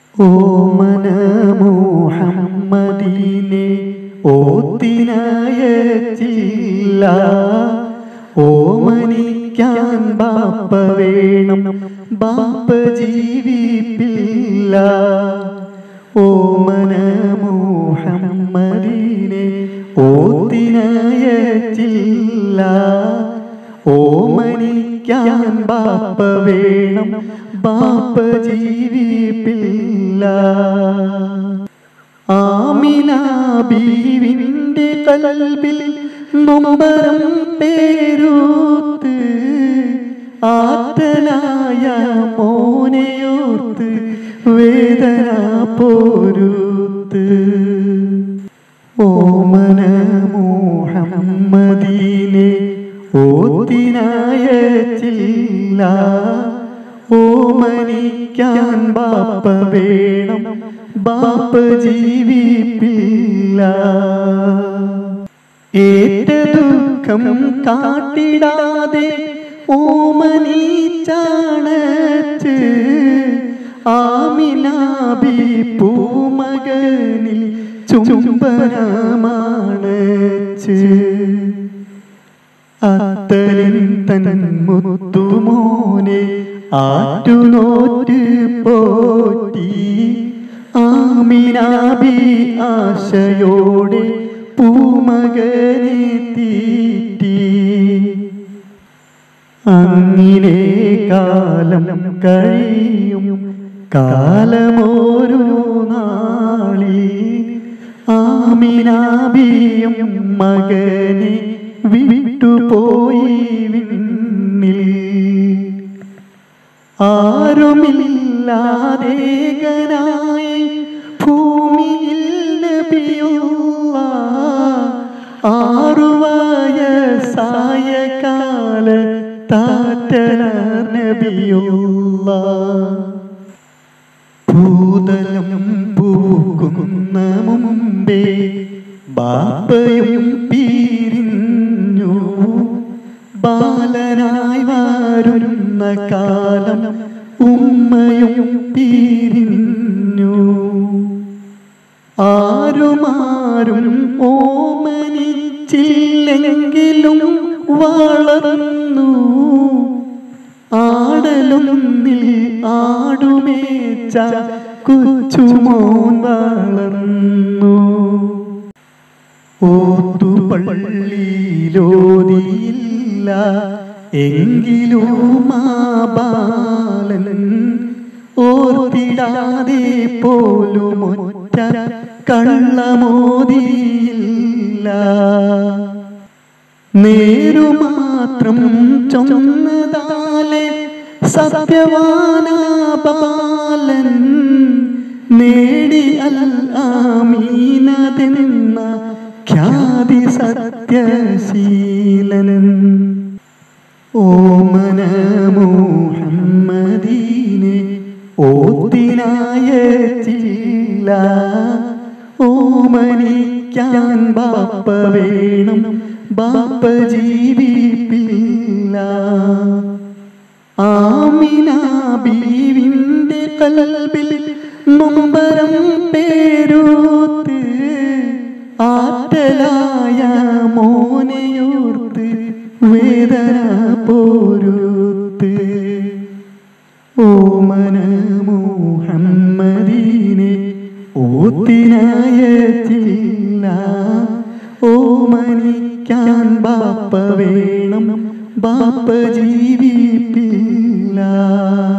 ഓമന മുഹമ്മദീനെ ഓത്തിനയച്ചില്ല ഓമനിക്കാൻ ബാപ്പ വേണം ബാപ്പ ജീവിപ്പില്ല ഓമന മുഹമ്മദീനെ ഓത്തിനയച്ചില്ല ഓമനിക്കാൻ ബാപ്പ വേണം ബാപ്പ ജീവിപ്പില്ല ആമിന ബീവിന്റെ കൽബിൽ നൊമ്പരം പേരൂത്ത് ആത്തനായ മോനെയോർത്ത് വേദന പോരൂത്ത് ഓമന മുഹമ്മദീനെ ഓത്തിനായച്ചില്ല ഓമനിക്കാൻ ബാപ്പ വേണം ബാപ്പ ജീവിപ്പില്ല ഏറ്റ ദുഃഖം കാട്ടിടാതെ ഓമനിച്ചാണച്ച് ആമിനാബി പൂമകനിൽ ചുംബനമാണച്ച് അത്തലിൻ തൻ മുത്തുമോനെ ആറ്റുനോറ്റ് പോറ്റി ആമിനാബി ആശയോടെ പൂമകനെ തീറ്റി അങ്ങിനെ കാലം കഴിയും കാലമോരു നാളിൽ ആമിനാബിയും മകനെ വിട്ടുപോയി വിണ്ണിൽ ആരുമില്ലാതേകനായി ഭൂമിയിൽ നബിയുള്ള ആറുവയസായ കാല താറ്റല നബിയുള്ള ഭൂതലം പൂക്കുന്ന മുമ്പേ ബാപ്പയും പീരിഞ്ഞു ബാലനായി വരുന്ന കാലം ഉമ്മയും പീരിഞ്ഞു ആരുമാരും ഓമനിച്ചില്ലെങ്കിലും വളർന്നു ആടലൊന്നിൽ ആടുമേച്ച കൊച്ചുമോൻ വളർന്നു ഓത്തുപള്ളിയിലോതിയില്ല എങ്കിലും ആ ബാലൻ ഓർത്തിടാതെ പോലും ഒറ്റ കള്ളമോതിയില്ല നേരുമാത്രം ചൊന്നതാലെ സത്യവാനാപാലൻ നേടി അൽ ആമീനതെന്ന ഖ്യാതി സത്യശീലൻ ഓമന മുഹമ്മദീനെ ഓത്തിനായച്ചില്ല ഓമനിക്കാൻ ബാപ്പ വേണം ബാപ്പ ജീവിപ്പില്ല ആമിന ബീവിന്റെ കൽബിൽ നൊമ്പരം പേരൂത്ത് ആറ്റലായ മോനെയോർത്ത് വേദന പോരൂത്ത് ഓമന മുഹമ്മദീനെ ഓത്തിനായച്ചില്ല ഓമനിക്കാൻ ബാപ്പ വേണം ബാപ്പ ജീവിപ്പില്ല